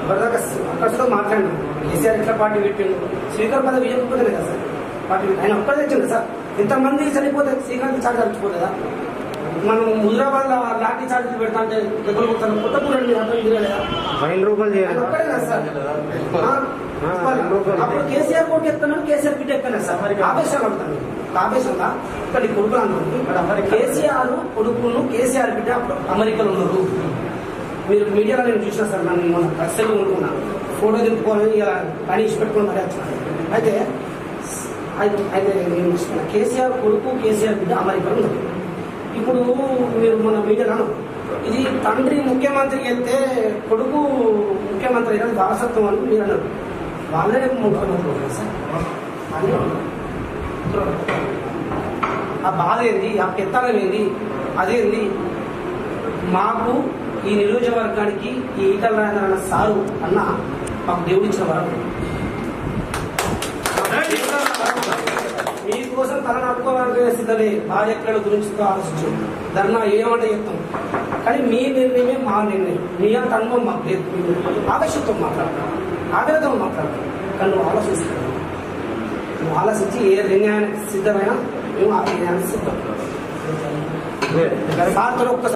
ఇప్పటిదాకా అక్కడ మాట్లాడినాం కేసీఆర్ ఎట్లా పార్టీ పెట్టిండు శ్రీకాంత్ పదవి విజయకపోతేనే కదా సార్ పార్టీ పెట్టి- ఆయన ఒక్కడే తెచ్చిండు సార్ ఇంతమంది చనిపోతే శ్రీకాంత్ చార్జ్ చచ్చిపోతుందా మనం హుజరాబాద్ లో లాఠీ చార్జ్ పెడతా అంటే దగ్గర కొత్త కొత్త కూరండి అర్థం తిరగలేదా ఫైన్ రూపాయలు ఆయన చేయాలి ఒక్కడే కదా సార్ ఆ? చెప్పాలి. అప్పుడు కేసీఆర్ కోటి ఎత్తున్నాను కేసీఆర్ బిడ్డ ఎక్కనే సార్ ఆవేశం అవుతాను ఆవేశంగా ఇక్కడ ఈ కొడుకులు అన్నారు కేసీఆర్ కొడుకును కేసీఆర్ బిడ్డ అప్పుడు అమెరికాలో ఉన్నారు మీరు మీడియాలో నేను చూసిన సార్ నన్ను మొన్న ప్రశ్నలు కొనుక్కున్నాను ఫోటో దింపుకోవాలని ఇలా పని ఇచ్చి పెట్టుకుని మరీ వచ్చినాను అయితే అయితే అయితే నేను చూస్తున్నా కేసీఆర్ కొడుకు కేసీఆర్ బిడ్డ అమెరికాలో ఉన్నారు ఇప్పుడు మీరు మన మీడియాలో అన్నారు. ఇది తండ్రి ముఖ్యమంత్రి వెళ్తే కొడుకు ముఖ్యమంత్రి అయినా వారసత్వం అని మీరు అన్నారు వాళ్ళే ముఖ్యమంత్రి ఉన్నారు సార్ అని ఆ బాధ ఏంది ఆ పెత్తనం ఏంది అదేంది మాకు ఈ నియోజకవర్గానికి ఈ ఈటల రాజేంద్ర అన్న సారు అన్న మాకు దేవుడు ఇచ్చిన వరం మీకోసం తల నడుకోవాలని సిద్ధమే భార్యల గురించి ఆలోచించు ధర్నా ఏమంటే చెప్తాం కానీ మీ నిర్ణయమే మా నిర్ణయం మీ అంత అనుభవం మాకు లేదు మీరు ఆవేశంతో మాట్లాడతాం ఆవేదనతో మాట్లాడతాం కానీ నువ్వు ఆలోచిస్తావు నువ్వు ఆలోచించి ఏ నిర్ణయానికి సిద్ధమైనా మేము ఆ నిర్ణయానికి సిద్ధం సార్తో ఒక్కసారి